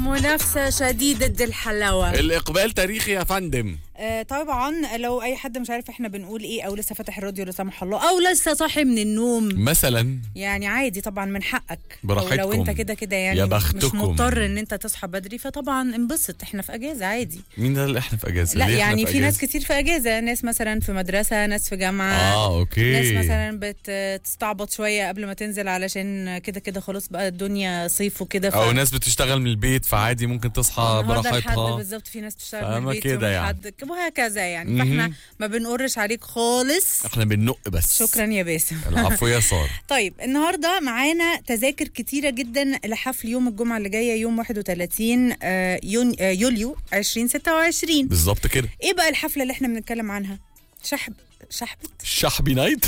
منافسة شديدة الحلاوة الاقبال تاريخي يا فندم آه طبعا لو اي حد مش عارف احنا بنقول ايه او لسه فاتح الراديو لا سمح الله او لسه صاحي من النوم مثلا يعني عادي طبعا من حقك براحتكم. أو لو انت كده كده يعني يا مش بختكم. مضطر ان انت تصحى بدري فطبعا انبسط احنا في اجازة عادي مين ده اللي احنا في اجازه لا ليه إحنا يعني في ناس أجازة؟ كتير في اجازة ناس مثلا في مدرسة ناس في جامعة اه اوكي ناس مثلا بتستعبط شوية قبل ما تنزل علشان كده كده خلاص بقى الدنيا صيف وكده ف- او ناس بتشتغل من البيت فعادي ممكن تصحى النهارده الحد براحتها بالظبط في ناس بتشتغل من فاهمة البيت كده يوم يعني. الحد وهكذا يعني مهم. فاحنا ما بنقرش عليك خالص احنا بننق بس شكرا يا باسم العفو يا ساره طيب النهارده معانا تذاكر كتيره جدا لحفل يوم الجمعه اللي جايه يوم 31 آه، يون آه، يوليو 2026 بالظبط كده ايه بقى الحفله اللي احنا بنتكلم عنها شحب شحبة شحبي نايت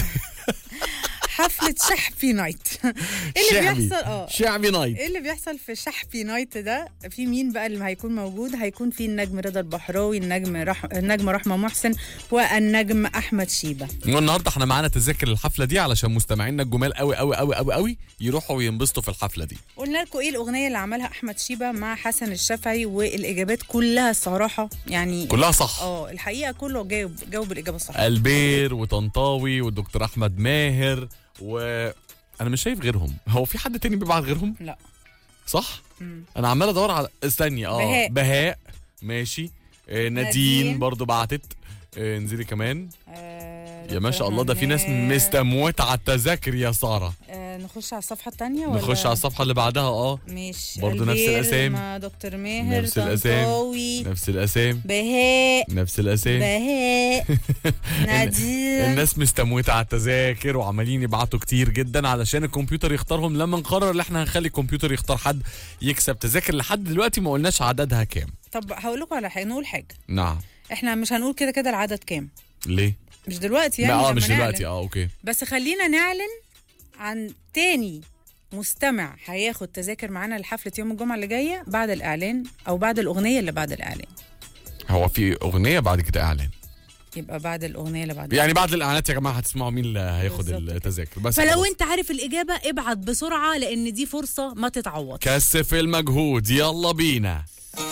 حفلة شحبي نايت ايه اللي شعبي بيحصل اه شعبي نايت ايه اللي بيحصل في شحبي نايت ده في مين بقى اللي هيكون موجود هيكون في النجم رضا البحراوي النجم رح... النجم رحمه محسن والنجم احمد شيبه والنهارده احنا معانا تذاكر الحفله دي علشان مستمعينا الجمال قوي قوي قوي قوي قوي يروحوا وينبسطوا في الحفله دي قلنا لكم ايه الاغنيه اللي عملها احمد شيبه مع حسن الشافعي والاجابات كلها الصراحه يعني كلها صح اه الحقيقه كله جاوب جاوب الاجابه الصح البير وطنطاوي والدكتور احمد ماهر و انا مش شايف غيرهم هو في حد تاني بيبعت غيرهم لا صح مم. انا عمال ادور على استني اه بهاء. بهاء ماشي آه نادين نادين. برضو بعتت آه انزلي كمان آه يا ما شاء الله ده في ناس ماهر. مستموتة على التذاكر يا ساره آه نخش على الصفحه الثانيه ولا نخش على الصفحه اللي بعدها اه ماشي برضو نفس البير الأسامي. مع دكتور ماهر نفس الأسامي. طنطاوي نفس الاسامي بهاء نفس الاسامي بهاء نادين الناس مستموتة على التذاكر وعمالين يبعتوا كتير جدا علشان الكمبيوتر يختارهم لما نقرر ان احنا هنخلي الكمبيوتر يختار حد يكسب تذاكر لحد دلوقتي ما قلناش عددها كام طب هقول لكم على حاجه نقول حاجه نعم احنا مش هنقول كده كده العدد كام ليه؟ مش دلوقتي يعني لا اه لما مش نعلن. دلوقتي اه اوكي بس خلينا نعلن عن تاني مستمع هياخد تذاكر معانا لحفله يوم الجمعه اللي جايه بعد الاعلان او بعد الاغنيه اللي بعد الاعلان هو في اغنيه بعد كده اعلان يبقى بعد الاغنيه اللي بعد يعني بعد الاعلانات يا جماعه هتسمعوا مين اللي هياخد بالظبط كده. التذاكر بس فلو خلاص. انت عارف الاجابه ابعت بسرعه لان دي فرصه ما تتعوض كثف المجهود يلا بينا